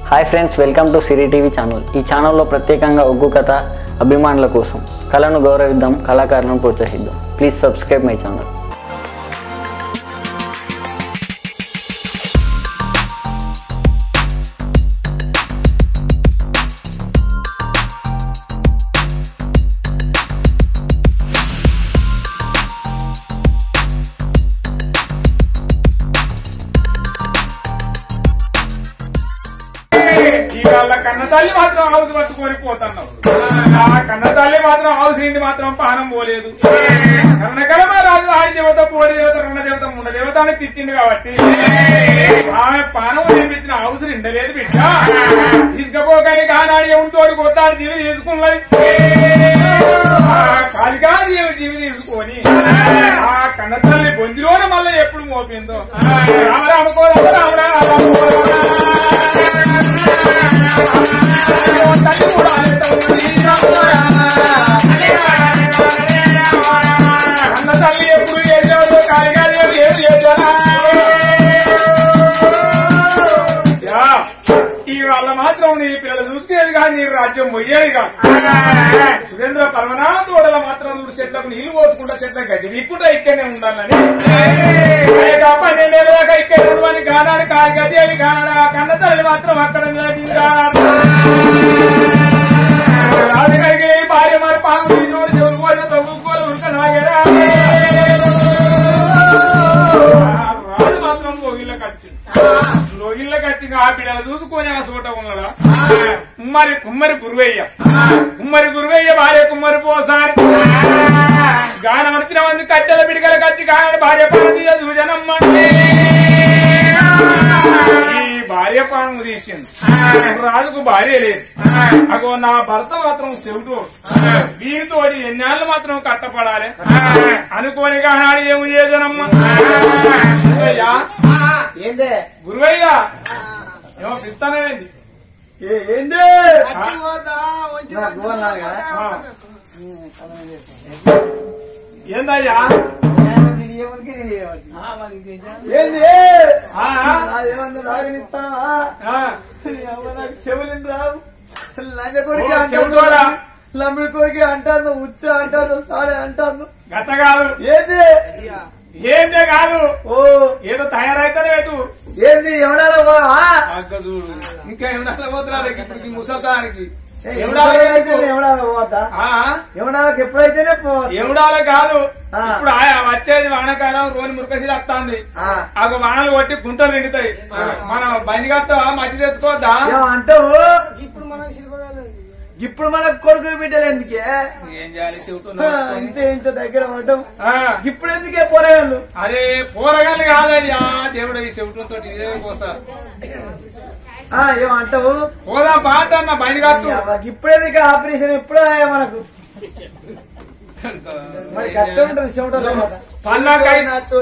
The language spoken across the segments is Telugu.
Hi friends welcome to Siri TV channel ఈ ఛానల్లో ప్రత్యేకంగా ఒగ్గు కథ అభిమానుల కోసం కళను గౌరవిద్దాం కళాకారులను ప్రోత్సహిద్దాం ప్లీజ్ సబ్స్క్రైబ్ మై ఛానల్ ఇవాళ కన్న తల్లి మాత్రం హౌస్ పట్టుకొని పోతున్నావు ఆ కన్న తల్లి మాత్రం హౌస్ నుండి మాత్రం పానం పోలేదు కర్ణకరమ రాజు ఆడి దేవత పోడి దేవత రణ దేవత ముండ దేవత అని తిట్టిండు కాబట్టి ఆమె పానం నిర్మించిన హౌస్ నిండలేదు బిడ్డ తీసుకపోకని కానాడు ఎవరి తోడు కొట్టాడు జీవి తీసుకున్నది ఆ కాలికాని ఏమి జీవి తీసుకొని ఆ కన్న తల్లి బొందిలోన మళ్ళీ ఎప్పుడు మోపిందో రామ రామ కో రామ రామ రామ రామ కో రామ రామ. తల్లి కూడా అనేట ఉన్నది రామ రామ. కన్న తల్లి ఎప్పుడు చేసేవాళ్ళు కాలికాని ఏమి ఏమి చేశారా యా, ఇవాళ మాత్రం నీ పిల్లలు చూసుకునేది కాదు నీ రాజ్యం పోయేది కాదు సురేంద్ర పరమనాథ తోడల మాత్రం చూడు చెట్లకు నీళ్లు పోసుకుంటా చెట్ల గడ్డి విప్పుట ఇక్కడనే ఉండాలని లేక పన్నెండేళ్ళ దాకా ఇక్కడ ఉండవని గానాడు కాని గది అని గానాడు ఆ కన్న తల్లి మాత్రం అక్కడ నిలబడిందా రాజుగారికి భార్య మరి పాము తీసినోడు చెవులు పోయిన తగ్గుకోలు ఉంటే నాగరా రాజు మాత్రం లోగిళ్ళ కచ్చి లోగిళ్ళ కచ్చి ఆ బిడ్డలు చూసుకొని ఆ చోట ఉన్నదా కుమ్మరి కుమ్మరి గురువయ్య కుమ్మరి గురువయ్య భార్య కుమ్మరి పోసారి గానం అడిచిన మంది కట్టెల పిడికల కత్తి గానాడు భార్య పానది సూజనమ్మ ఈ భార్య పానం తీసింది రాజుకు భార్య లేదు అగో నా భర్త మాత్రం చెబుతూ వీరితో ఎన్నాళ్ళు మాత్రం కట్టపడాలి అనుకోని కానాడు ఏమి చేదనమ్మా అయ్యా ఏందే గురువయ్య ఏమో పిస్తానేంది ఏందే ఆ. ఏందయ్యా ఏంది ఆ, నాదేమన్నా తాగనిస్తావా ఆ. నాకు చెవులిని రావు లంజ ఓ, కొడుకు చెవులోరా? అంటాను లంబడి కొడుకు అంటాను ఉచ్చ అంటాను సాడే అంటాను గత కాదు ఏంది ఏందే కాదు ఓ ఏదో తయారైతారు ఏటు ఏంది ఎవడాలో పోవా? అగ్గ చూడు ఇంకా ఎవడాల పోతున్నారు ఇప్పుడు ముసల్తానికి ఏ, ఎవడాల ఎవడాలో అయితేనే ఎవడాలో పోవద్దా ఎవడాలకు ఎప్పుడైతేనే పోవద్దు ఎవడాల కాదు ఆ. ఇప్పుడు ఆ- వచ్చేది వానకాలం రోని మురకసి వస్తుంది ఆ. ఆ వానలు కొట్టి గుంటలు నిండుతాయి మనం బండి కట్టా మట్టి తెచ్చుకోవద్దా ఏమో అంటావు ఇప్పుడు మనకు కొడుకులు బిడ్డలు ఎందుకే ఏం చేయాలి ఆ, చెబుతున్నా ఇంత ఇంత దగ్గర పడ్డం ఆ. ఇప్పుడు ఎందుకే పోరాళ్ళు అరే పోరగాళ్ళు కాదయ్యా దేవుడు ఈ చెవిటంతో ఇదే కోసం ఆ ఏమంటావు పోదా పాట అన్న బండి కట్టు ఇప్పుడెందుకు ఆపరేషన్ ఎప్పుడో అయ్యా మనకు మరి కష్టం ఉంటుంది చెమటలో కదా. పన్నాకై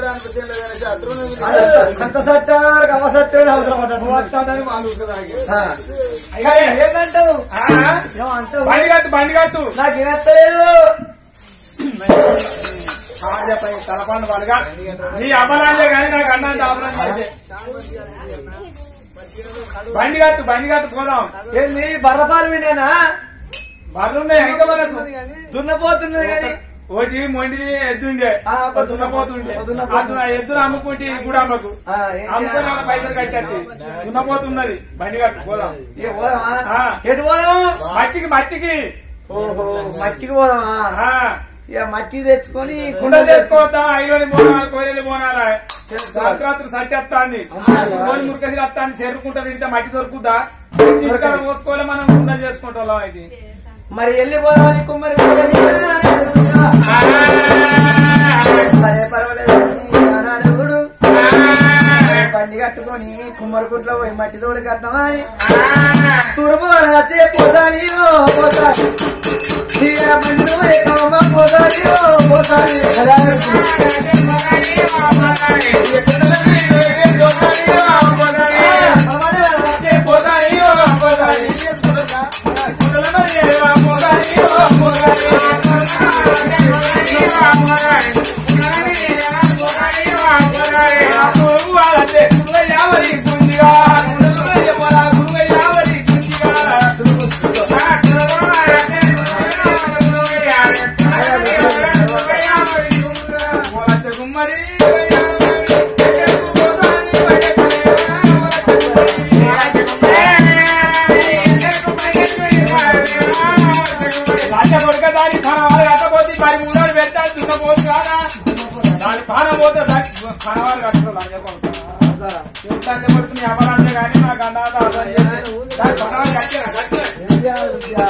అంత సత్యానికి అవసత్యం అవసరం పడ్డట్టు. ఆ. అయ్యా, ఏందంటావు ఏమంటావు బండి కట్టు బండి కట్టు నాకు వినత్తలేదు ఆజపై తలపండు బలగా నీ అమలాలే కానీ నాకు అన్నంత అమలం అయితే. బండి కట్టు బండి కట్టు పోదాం ఏంది బర్రపాలు వినేనా బర్రుండే ఇంకా మనకు దున్నపోతున్నది కానీ ఒకటి మొండిది ఎద్దుండే ఆ, ఒక దున్నపోతుండే ఒక దున్నపోతు. ఆ ఎద్దును అమ్ముకుంటే కూడా అమ్మకు ఆ, ఏంటి? అమ్ముకుని వాళ్ళ పైసలు కట్టేది దున్నపోతున్నది బండి కట్టు పోదాం ఏ పోదామా ఆ. ఎటు పోదాము మట్టికి మట్టికి ఓహో మట్టికి పోదామా ఆ ఇక మట్టి తెచ్చుకొని కుండ చేసుకోవద్దా ఐలోని బోనాలు కోరేలి బోనాలా సంక్రాంతి సట్టి వస్తాంది కోడి మురకసి వస్తాంది చెరుకుంటా తింటే మట్టి దొరుకుద్దా చిలకడ పోసుకోవాలి మనం కుండ చేసుకుంటాం ఇది మరి వెళ్ళి పోదామని కుమ్మరి సరే పర్వాలేదు అడుగుడు బండి కట్టుకొని కుమ్మరికుంట్లో పోయి మట్టి తోడు కద్దామని తురుపు వచ్చే పోతాని ఓ పోతాని తీర బండి పోయి కోమ పోతాని ఓ పోతాని కదా గురువయ్య పనవారు కట్టరు లంజ కొడుకు ఎంత అంటే పడుతుంది వ్యాపారాలే కానీ నాకు అందాత అర్థం చేసి దాని పనవారు కట్టారా కట్టరా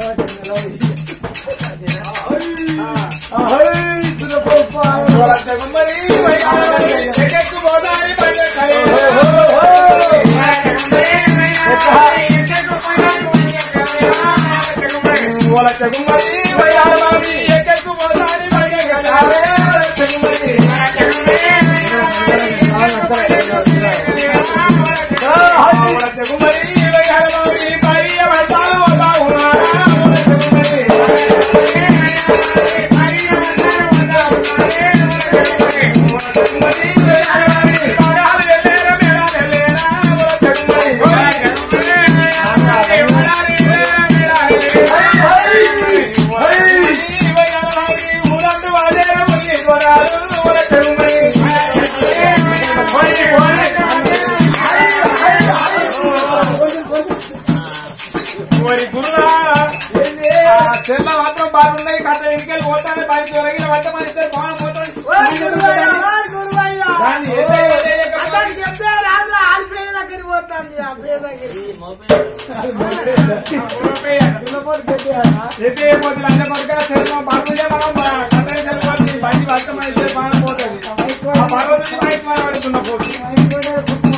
మరి గురునా చెల్ల మాత్రం బాగున్నాయి కట్ట ఇంటికెళ్ళి పోతానే బయట తొలగిన వంట మన ఇద్దరు బాగా పోతాడు దాన్ని ఏ దైవ చేయకపోతే ఎతే పోతే లంచ కొడుక చెల్ల బాగుండే మనం కట్ట ఇంటికెళ్ళి బండి పడితే మన ఇద్దరు బాగా పోతుంది ఆ పర్వతం బయట మన పడుతున్న పోతుంది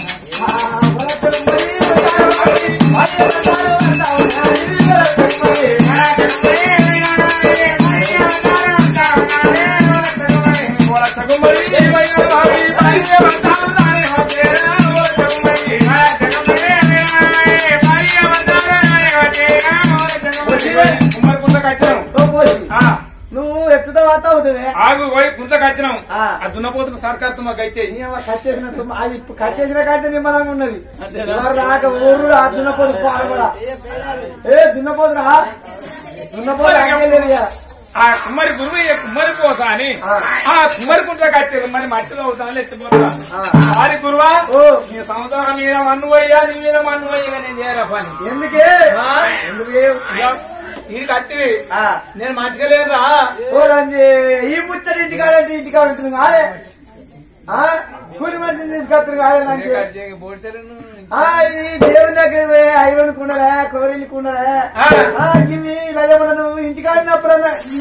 నువ్వు ఎత్తుతో వాత అవుతుంది ఆగు పోయి గుంతకు వచ్చినాం ఆ. ఆ దున్నపోతుకు సర్కార్తో మాకు అయితే కట్ చేసిన తుమ్మ- అది ఇప్పుడు కట్ చేసిన కాంటే నిమ్మలంగా ఉన్నది ఎవరు రాక ఊరు రా దున్నపోతు పాలు కూడా ఏ దున్నపోతు రా దున్నపోతు ఆగలేదు ఇక. ఆ కుమ్మరి గురువు ఈ కుమ్మరి పోతా అని ఆ. ఆ కుమ్మరి కుంట కట్టారు మరి మట్టిలో అవుతాను ఎత్తిపోతా ఆ. వారి గురువా ఓ నీ సంవత్సరం మీద మన్ను పోయ్యా నీ మీద మన్ను పోయ్యా నేను చేయరా పని ఎందుకే ఆ? ఎందుకే ఇది కట్టివి ఆ. నేను మంచిగా లేనురా ఓ రంజి ఈ ముచ్చటి ఇంటికాడంటే ఇంటికాడ ఉంటుంది కాదే ఆ? కూలి మనిషిని తీసుకొస్తారు కాదే లంచి ఆ, ఇది దేవుని దగ్గర పోయి ఐరన్ కుండలే కొబ్బరి కుండలే ఆ. ఆ, ఇవి లజమల నువ్వు ఇంటికాడినప్పుడు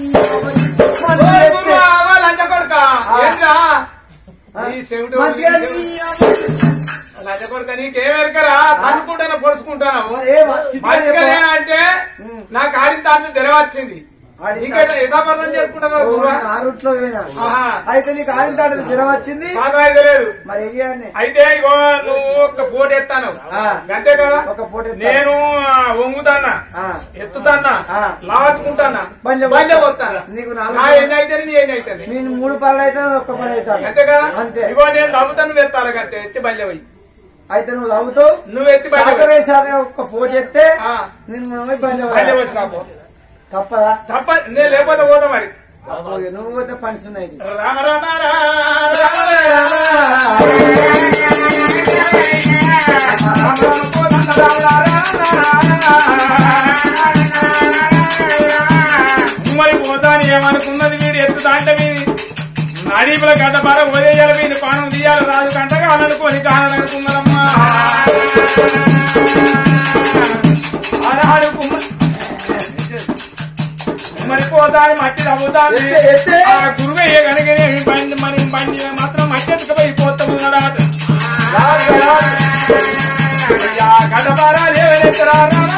లంచ కొడుక ఏంద్రా ఈ చెవిటి మంచిగా లంచ కొడుక నీకేం ఎరకరా తనుకుంటాను పొడుచుకుంటాను ఏ చిట్కా మంచిగా చెప్పు. లేనంటే ఉమ్. నాకు ఆడిన దాంట్లో తెరవచ్చింది ఆడిన ఇంకా యథాపర్థం చేసుకుంటాను ఓ, గురువా నా రూట్లో పోయినా ఆహా. అయితే నీకు ఆడిన తాడు జ్వరం వచ్చింది నాకు అయితే లేదు మరి ఏం చేయాలి అయితే ఇగో నువ్వు ఒక పోటీ ఎత్తాను ఆ. అంతే కదా ఒక పూట ఎత్తా. నేను ఆ, వంగుతానా ఆ. ఎత్తుతానా ఆ. లావట్టుకుంటానా బండ్ల బండ్ల పోతా. పోతానా నీకు నా నాలుగు ఎన్ని అయితే నీ ఎన్ని అవుతుంది నేను మూడు పనులు అయితే ఒక్క పని అవుతాను అంతే కదా అంతే ఇగో నేను నవ్వుతాను ఎత్తాను అంతే ఎత్తి బండ్ల పోయి అయితే నువ్వు అవుతావు నువ్వు ఎత్తి బండ్ల పోయి. సాగరే సాగరే ఒక్క పోటీ ఎత్తే ఆ. నేను పోయి బండి బండ్ల వచ్చి రాపో తప్పదా తప్ప నేను లేకపోతే పోతా మరి తప్పదు. నువ్వు పోతే పని ఉన్నాయి రామ రామ రా, రామ రామ రామ రామ కోదండ రామ రామ. మరి పోతాను ఏమనుకున్నది వీడు ఎత్తుతా అంటే వీడి నడీపుల గడ్డ పర పోయేయాలి వీడి పానం తీయాలి రాజు కంట కాననుకోని కాననుకున్నారమ్మా ఆనాడు కుమ్మ- మరి పోతాను మట్టి తవ్వుతాను ఎత్తే, ఎత్తే. ఆ గురువయ్య కనుకనే బండి మరి బండి మాత్రం మట్టి ఎత్తుకపోయి పోతాము గడపారా లేవనెత్తరా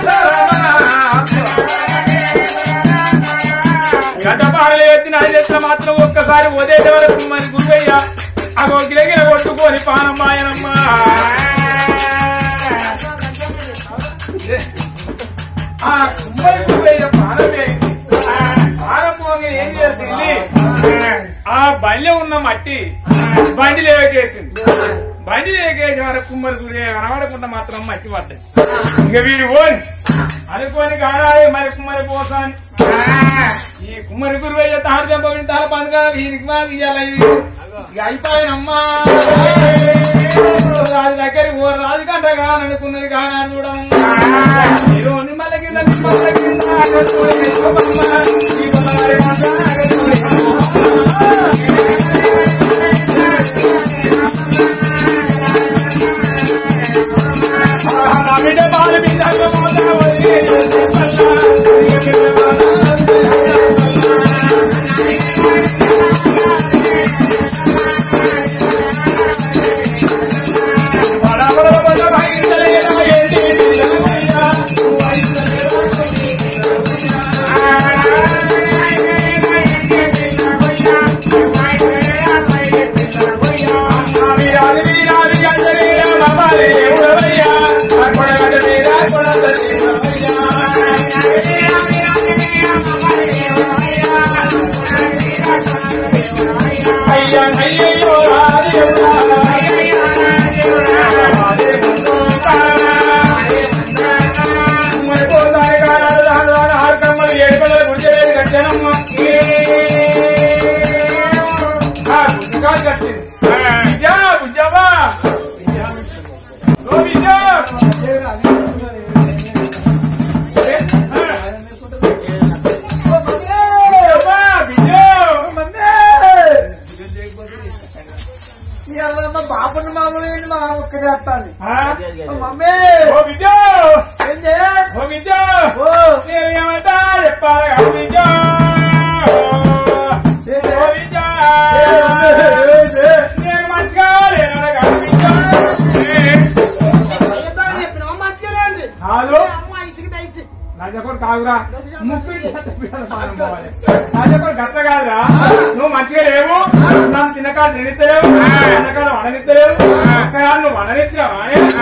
గడ్డపారలు ఎత్తిన ఐదెత్తుల మాత్రం ఒక్కసారి వదేట వరకు మరి గురువయ్య అగో గిలగిల కొట్టుకొని పానమ్మాయనమ్మ ఆ కుమ్మరి గురువయ్య పానం వేయింది పానం పోగా ఏం చేసింది ఆ బండి ఉన్న మట్టి బండి లేవకేసింది బండి లేకేసి వరకు కుమ్మరి గురి కనబడకుండా మాత్రం మట్టి పడ్డది ఇక వీడు పోని అనుకోని కానాలి మరి కుమ్మరి పోసాని ఈ కుమ్మరి గురువయ్య తాడు దెబ్బ విని తల పండుగ వీరికి మాకు ఇయ్యాల ఇవి. ఇక అయిపోయినమ్మా రాజు దగ్గర ఓ రాజు కంట కాననుకున్నది కానా చూడం ఏదో నిమ్మల కింద నిమ్మల కింద అగట్టుకొని నిలువమ్మ. ఈ బొమ్మలాడి మాట అగట్టుకొని. నా బిడ్డ బాలు బిడ్డ అయ్యా అయ్యో బాపుని మామూలు మా ఒక్క చేస్తాను మమ్మీ ఓ విద్యో ఏం చేయ ఓ విద్యో ఓ నేను ఏమంటా చెప్పాలి కదా విద్యో ఓ విద్యో నేను మంచిగా లేనా కదా విద్యో కాదు రాజకోడు కాదురా ముప్పై రాజకోడు గట్ల కాదురా నువ్వు మంచిగా లేవు నన్ను చిన్నకాడ తినిస్తలేవు చిన్నకాడ వడనిస్తలేవు చిన్నకాడ నువ్వు వడనిచ్చినావా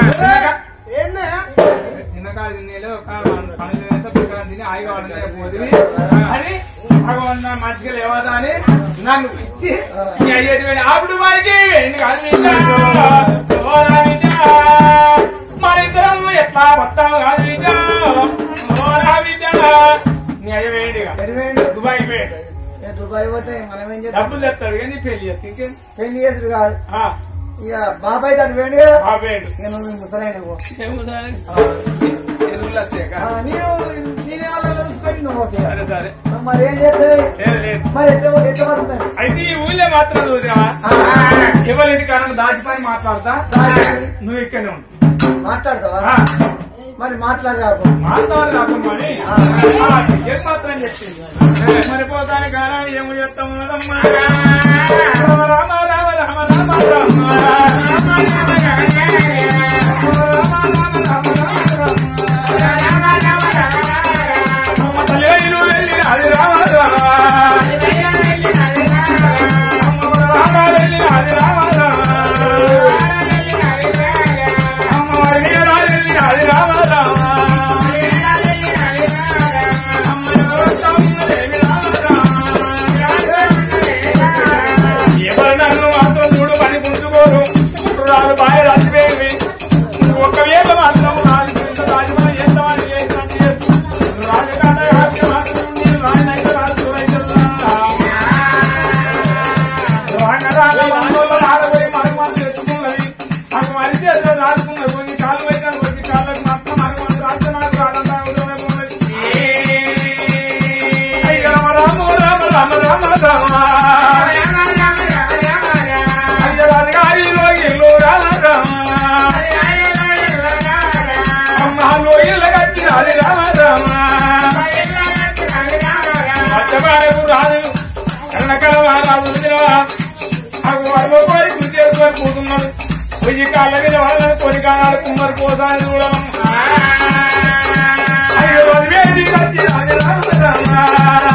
చిన్నకాడ తినేలేవు పనులు పిక్కలు తిని హాయిగా వడలేకపోతుంది అని భగవన్ మంచిగా లేవదా అని నన్ను పిచ్చి ఈ అయ్యేది వెళ్ళి ఆపుడు వారికి వెండి కాదు బిడ్డ. ఓ నా బిడ్డ. మన ఇద్దరం ఎట్లా వస్తాము కాదు బిడ్డ ఓ నా బిడ్డ నీ అయ్య వేయండిగా దుబాయ్ వేయండి ఏ దుబాయ్ పోతే మనం ఏం చేద్దాం డబ్బులు తెస్తాడు కానీ పెళ్లి చేస్తే ఇంకేం పెళ్లి చేసుడు కాదు ఆ, ఇక బాబాయ్ దాన్ని వేడి కదా ఆ వేయండి నేను ముసలైన పో. ఎరువులు వస్తాయి ఆ, నేను నేనేమన్నా తెలుసుకొని నువ్వు పోతే. సరే సరే మరి ఏం చేస్తావు లేదు లేదు మరి ఎట్లా ఎట్లా పడుతుంది అయితే ఈ ఊళ్ళో మాత్రం చూసావా ఎవరింటి కారణం దాచిపోయి మాట్లాడతా నువ్వు ఇక్కడనే ఉండు మాట్లాడతావా ఆ, మరి మాట్లాడరాకు మాట్లాడు రాకమ్మని ఏం మాత్రం చెప్పింది మరిపోతాని కారణం ఏమి చెప్తాము కదమ్మా. రామ రామ రామ రామ రామ రామ రామ తల్లి వెళ్ళి అది రామ రామ రామ వెళ్ళి అది రామ రామ అమ్మ వడిని వెళ్ళి అది రామ రామ ఎవరు నన్ను మాత్రం చూడు పని పుంజుకోరు రాళ్ళు బాగా రాసిపోయింది ఒక్క వేళ మాత్రం నాలుగు ఇంత రాజమని చేస్తామని చేసినట్టు చేస్తూ రాజకాండ హ్యాపీ మాత్రం నేను రాజనైతే రాజు ఆడపోయి మనకు మాత్రం తెచ్చుకున్నది నాకు మరిచి అసలు రాసుకున్నది కొన్ని కాళ్ళు అయితే కొన్ని కాళ్ళకి మాత్రం మనకు మాత్రం రాస్తే నాకు రాదంతా ఉదయమే పోన్నది. అయ్య రామ రామ రామ రామ రామ రామ అయ్య రాజగారిలో ఇల్లు రామ రామ అమ్మలో ఇళ్ళ కట్టి రాజు రామ రామ మధ్యమానకు రాజు కన్నకల రాజు అవి వర్మ కోరి కృషి చేసుకొని పోతున్నాడు వెయ్యి కాళ్ళ మీద వాళ్ళని కొని కాలాలు కుమ్మరి కోసాన్ని చూడడం అయ్యో వేది కచ్చి రాజు రామ రామ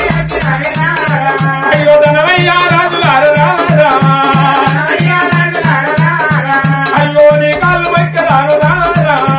అయ్యో ధనమయ్య రాజులారు రామ రామ అయ్యో నీ కాళ్ళు వైక్కరాను రామ రామ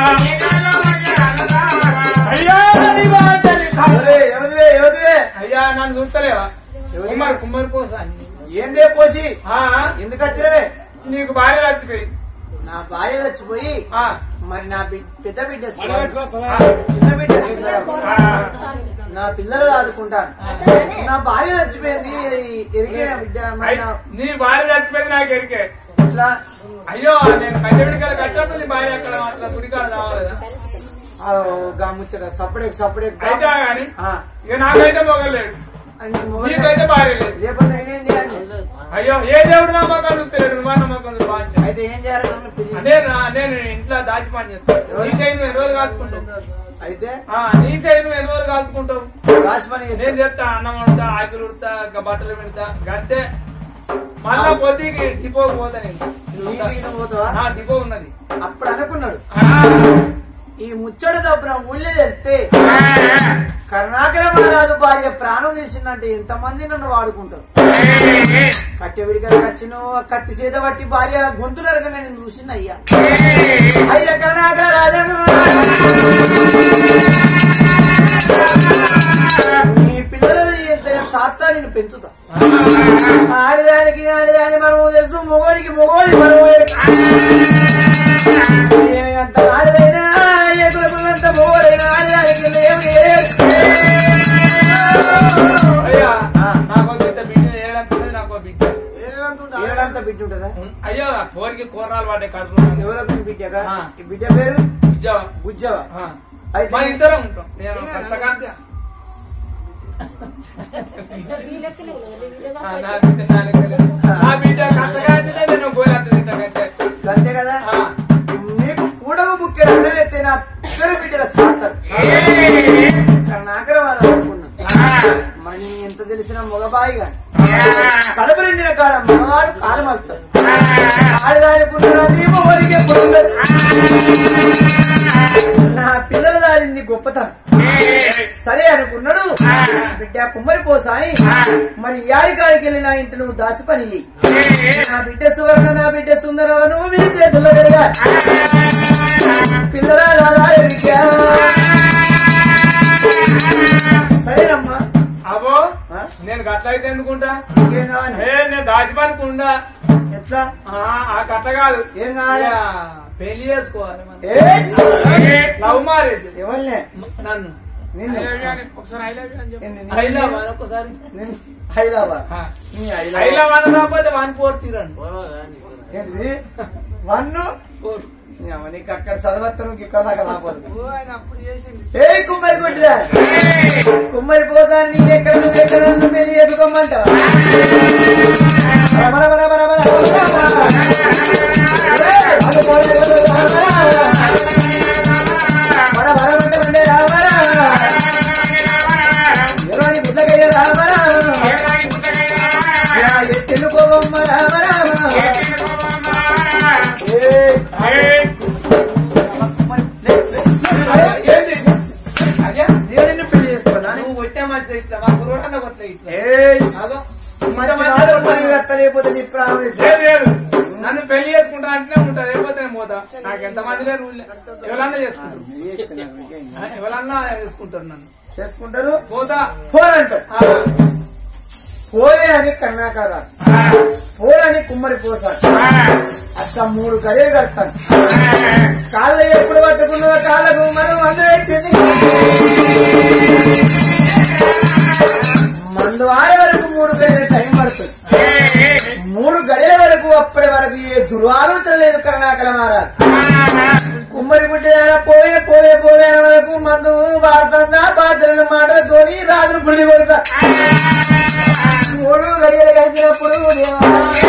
అయ్యా నీ వాటని కాళ్ళు. ఎవరివే, ఎవరివే, ఎవరివే? అయ్యా నన్ను చూస్తలేవా కుమ్మరి కుమ్మరి కోసా ఏందే పోసి ఆ, ఎందుకు వచ్చినవే నీకు భార్య చచ్చిపోయింది నా భార్య చచ్చిపోయి ఆ, మరి నా బి- పెద్ద బిడ్డ ఆ, సుందరం. చిన్న బిడ్డ సుందరం. ఆ, నా పిల్లలు ఆదుకుంటాను నా భార్య చచ్చిపోయింది ఎరిగే నా బిడ్డ మరి అయ్, నా నీ భార్య చచ్చిపోయింది నాకు ఎరికే ఇట్లా అయ్యో నేను కట్టెడికలు కట్టినప్పుడు నీ భార్య అక్కడ అట్లా గుడికాడ రావాలదా ఆ, గా ముచ్చట సపడే సపడే అయితే కానీ ఇక నాకైతే మొగలేడు నీకైతే భార్య లేదు రేపటి నేనేం చేయాలి అయ్యో ఏ దేవుడు నమ్మకం చూస్తలేడు నువ్వు నమ్మకం బాగా అయితే ఏం చేయాలి నన్ను పెళ్లి నేను నేను ఇంట్లో దాచిపని చేస్తాను నీ సైడ్ నువ్వు ఎన్ని రోజులు కాల్చుకుంటావు అయితే ఆ, నీ సైడ్ నువ్వు ఎన్ని రోజులు కాల్చుకుంటావు రాసిపని నేను చేస్తా అన్నం వండుతా ఆకులు ఉడతా ఇంకా బట్టలు పెడతా గంతే మళ్ళా పొద్దుకి డిపో పోతా నేను ఇంటికి పోతావా ఆ, డిపో ఉన్నది అప్పుడు అనుకున్నాడు ఆ, ఈ ముచ్చట తప్పున ఊళ్ళో వెళ్తే కరుణాకర మహారాజు భార్య ప్రాణం తీసిందంటే ఎంతమంది నన్ను వాడుకుంటారు కట్టె విడిగా కచ్చిను కత్తి చేత బట్టి భార్య గొంతు నరకంగా నేను చూసిన అయ్యా అయ్యా కరుణాకర రాజను నీ పిల్లలు ఎంత సాత్తా నేను పెంచుతా ఆడదానికి ఆడదాని మనము తెలుసు మొగోడికి మొగోడి మనము అంత ఆడదైనా ఏకుల పిల్లంత మొగోడైనా ఆడదానికి లేవు అయ్యా ఆ. నాకు ఒక ఇంత బిడ్డ ఏడంత ఉన్నది నాకు ఒక బిడ్డ ఏడంత బిడ్డ ఉంటుందా ఉం- అయ్యో పోరికి కూరలు పడ్డాయి కడుపులో ఎవరో బిడ్డగా ఆ. ఈ బిడ్డ పేరు ఉద్యోగం బుజ్జవా ఆ. అయితే మన ఇద్దరం ఉంటాం నేను కర్షక ఆ, నా బిడ్డ నా లెక్కలే. నా బిడ్డ కర్షక అయితే నేను గోరంత తింటా కంటే అంతే కదా ఆ. నీకు కూడవు బుక్కెడ ఎత్తే నా ఇద్దరు బిడ్డల సాత్తారు కరుణాకర వారు అనుకున్నా మరి నీ ఎంత తెలిసిన మగబాయిగా కడుపు నిండిన కాడ మగవాడు కాలం వస్తాడు ఆడదానికున్న దీప ఒరిగే పొందరు నా పిల్లల దారింది గొప్పతనం సరే అనుకున్నాడు బిడ్డ కుమ్మరి పోసాని మరి యాడి కాడికి వెళ్ళి నా ఇంటి నువ్వు దాసి పని చెయ్యి. నా బిడ్డ సువర్ణ నా బిడ్డ సుందరవ నువ్వు మీ చేతుల్లో పెరగా పిల్లల రాలే బిడ్డ సరేనమ్మా అబో ఆ? నేను గట్ల అయితే ఎందుకుంటా ఏం కావాలి ఏ నేను దాచిపనుకుంటా ఎట్లా ఆ కట్ట కాదు ఏం కావాలి ఇక పెళ్లి చేసుకోవాలి మనం. ఏ? లవ్ మ్యారేజ్ ఎవరినే నన్ను నిన్ను I love you అని ఒకసారి ఐ లవ్ యూ అని చెప్పు ఏంది? ఐ లవ్ అని ఒకసారి నిన్ను హైదరాబాద్ ఆ. నీ ఐ హైదరాబాద్ లవ్ అని రాకపోతే వన్ ఫోర్ తీరండి ఏంటిది వన్ ఫోర్ నీకు అక్కడ చదవత్తను ఇక్కడ దాకా రాబోదు ఏ కుమ్మరి కొట్టిదా కుమ్మరి పోతాను నేను ఎక్కడ నువ్వు ఎక్కడ నన్ను పెళ్లి ఎదుకోమంటావా రమ రమ రమ రమ రమ రమ. ఏ, అది పోలే, పోలే, రమ రమ. వర వర ఉంటే ఉండే రామ రామ. ఎవరి బుద్ధగయ్య రామ రామ. యా ఎత్తెలు కోబమ్మ రామ రామ. ఏ, అయ్యా దేవుడిని పెళ్లి చేసుకున్నా నువ్వు కొట్టే మంచిది ఇట్లా మా గురువు కొట్టే ఇట్లా ఏయ్ అదో మంచి నాడు పని లేకపోతే నీ ప్రాణం లేదు, లేదు. నన్ను పెళ్లి చేసుకుంటా అంటేనే ఉంటా లేకపోతే నేను పోతా నాకు ఎంత మంది లేరు ఊళ్ళో. ఎవరన్నా చేసుకుంటారు ఆ, ఎవరన్నా చేసుకుంటారు నన్ను చేసుకుంటారు పోతా పోరంటారు ఆ, పోవే అని కర్ణాకర పోరని కుమ్మరి పోతాడు అట్లా మూడు గడియలు కడతాను కాళ్ళ ఎప్పుడు పట్టుకున్న కాళ్ళకు మనం అందరూ మందు ఆడే వరకు మూడు గడియల టైం పడుతుంది మూడు గడియల వరకు అప్పటి వరకు ఏ దుర్వాలోచన లేదు కరుణాకర మహారాజ్ కుమ్మరి గుడ్డ పోవే పోవే పోవే అనే వరకు మందు వాడుతుందా పాత్రల మాటలతోని రాజును బుడిది కొడతా మూడు గడియలు గడిచినప్పుడు దేవా,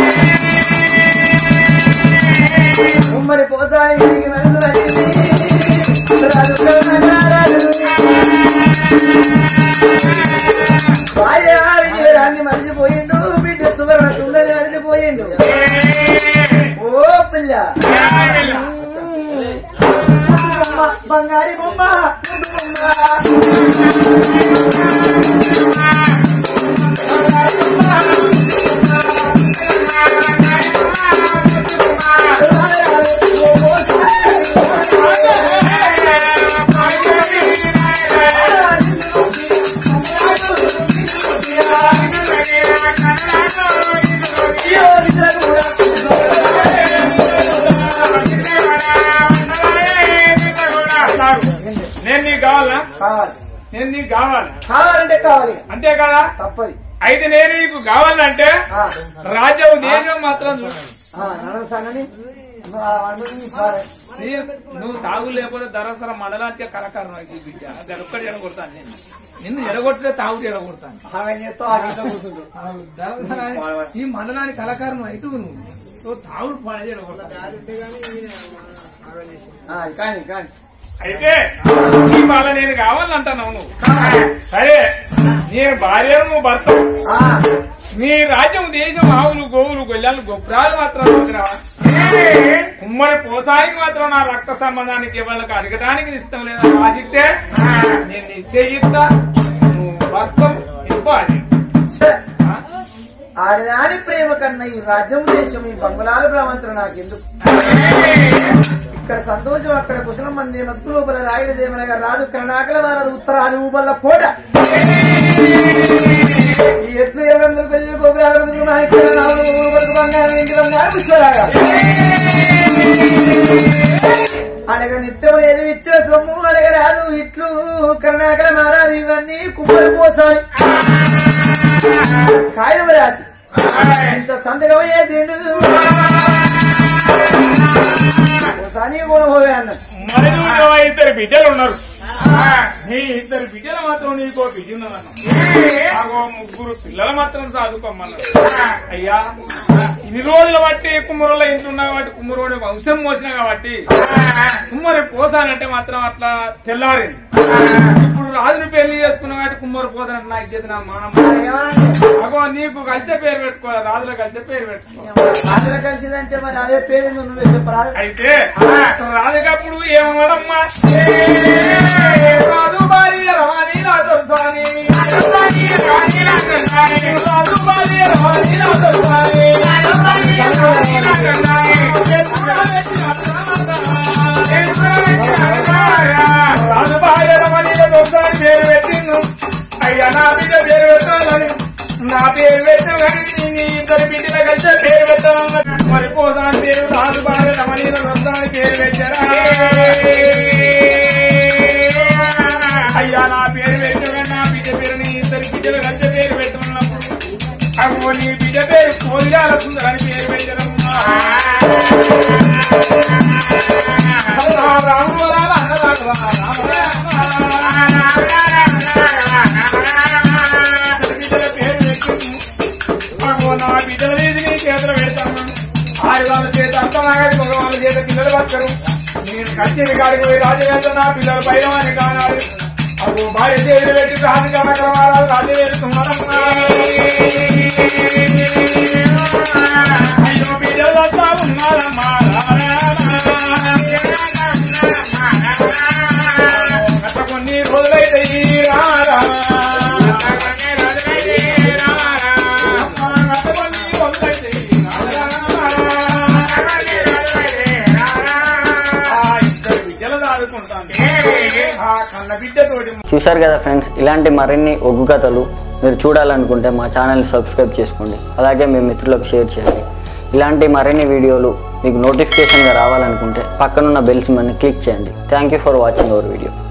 కుమ్మరి పోతా ఇంటికి మనసు వచ్చింది రాజు కరుణాకరాజు. భార్య విజయరాన్ని మరిచిపోయిండు బిడ్డ సువర్ణ సుందరి మరిచిపోయిండు ఓ పిల్ల బొమ్మ, బంగారి బొమ్మ ముద్దు నేను నీకు కావాలా కావాలి నేను నీకు కావాలి కావాలంటే కావాలి అంతే కదా తప్పది అయితే నేను నీకు కావాలంటే ఆ, రాజ్యం దేశం మాత్రం చూడు. ఆ, నడవసానని నీ- నువ్వు తాగు లేకపోతే ధరవసరం మండలానికి కళాకారం అయితే బిడ్డ ఒక్కటి ఎడగొడతాను నేను నిన్ను ఎడగొట్టితే తాగు ఎడగొడతాను ధరవసరాన్ని- ఈ మండలానికి కళాకారం అయితే నువ్వు నువ్వు తాగుడు పని ఎడగొడతాను కానీ కానీ అయితే ఈ బాల నేను కావాలంటున్నావు నువ్వు సరే నేను భార్యను నువ్వు భర్త నీ రాజ్యం దేశం ఆవులు గోవులు గొల్లాలు గొప్పరాలు మాత్రం వదిలేవా? ఉమ్మడి పోసానికి మాత్రం నా రక్త సంబంధానికి ఎవరికి అడగడానికి ఇష్టం లేదా ఆశిస్తే నేను నిశ్చయిస్తా నువ్వు భర్త ఇవ్వాలి ఆ? ఆడదాని ప్రేమ కన్నా ఈ రాజ్యం దేశం ఈ బంగుళాల భ్రమంతులు నాకెందుకు ఇక్కడ సంతోషం అక్కడ కుశలం మంది మస్కు లోపల రాయుడు దేమనగా రాదు కర్ణాకల మారదు ఉత్తరాది ఊబల్ల కోట ఈ ఎట్లు ఎవరందరూ కొద్ది గోపురాల మందులు మాణిక్యాల నాలుగు ఊబలకు బంగారం ఇంటి బంగారం విశ్వరాగా అనగా నిత్యం ఏది ఇచ్చిన సొమ్ము అనగా రాదు ఇట్లు కర్ణాకల మారాదు ఇవన్నీ కుమ్మరి పోసాలి కాయడం రాదు ఇంత సంతకమయ్యే తిండు ఒకసారి కూడా పోవే అన్నది మరి నువ్వు ఇద్దరు బిడ్డలు ఉన్నారు నీ ఇద్దరు బిడ్డలు మాత్రం నీకో బిడ్డ ఉన్నదన్న ముగ్గురు పిల్లలు మాత్రం చదువుకోమన్నారు అయ్యా ఇన్ని రోజుల బట్టి కుమ్మరుల ఇంట్లో ఉన్నా కాబట్టి కుమ్మరుని వంశం మోసిన కాబట్టి కుమ్మరి పోసానంటే మాత్రం అట్లా తెల్లారింది ఇప్పుడు రాజుని పెళ్లి చేసుకున్నా కాబట్టి కుమ్మరి పోసానంటే నాకు చేతి నా మానం అగో నీకు కలిసే పేరు పెట్టుకోవాలి రాజుల కలిసే పేరు పెట్టుకోవాలి రాజుల కలిసిందంటే మరి అదే పేరు ఏందో నువ్వే చెప్పరాదు అయితే రాజుకప్పుడు ఏమన్నాడమ్మా రాజు భార్య రవాణి రాజు స్వామి రాజు భార్య రవాణి రాజు స్వామి రాజు భార్య రమణి దొరుకుతాను పేరు పెట్టిండు అయ్యా నా బిడ్డ పేరు పెట్టాలని నా పేరు పెట్టగానే నీ ఇద్దరు బిడ్డల కలిసి పేరు పెట్టాలన్న మరి పోసాని పేరు రాజు భార్య రమణి దొరుకుతాను పేరు పెట్టారా అయ్యా నా పేరు పెట్టగా నా బిడ్డ పేరు నీ ఇద్దరు బిడ్డలు కలిసి పేరు పెట్టమన్నప్పుడు అగో నీ బిడ్డ పేరు కోరియాల సుందరని పేరు పెట్టారమ్మా రాము రామ నా బిడ్డలు తీసి నీ చేతులు పెడతాను ఆడవాళ్ళ చేత అర్థమాగాలి మగవాళ్ళ చేత పిల్లలు పక్కరు నేను కచ్చేది కాడికి పోయి రాజు వెళ్తా నా పిల్లలు పైన అని కానాడు అప్పుడు భార్య చేతులు పెట్టి రాజు కనకరమారాలు రాజు వెళ్తున్నారమ్మా అయ్యో బిడ్డలు వస్తా ఉన్నారమ్మా గత కొన్ని రోజులైతే ఈ రారా గత కొన్ని రోజులైతే ఈ ఆ ఇద్దరు బిడ్డలు దాదుకుంటాను ఆ కన్న బిడ్డతోటి చూశారు కదా ఫ్రెండ్స్ ఇలాంటి మరిన్ని ఒగ్గు కథలు మీరు చూడాలనుకుంటే మా ఛానల్ని సబ్స్క్రైబ్ చేసుకోండి అలాగే మీ మిత్రులకు షేర్ చేయండి ఇలాంటి మరిన్ని వీడియోలు మీకు నోటిఫికేషన్గా రావాలనుకుంటే పక్కనున్న బెల్ సింబల్ని క్లిక్ చేయండి thank you for watching our video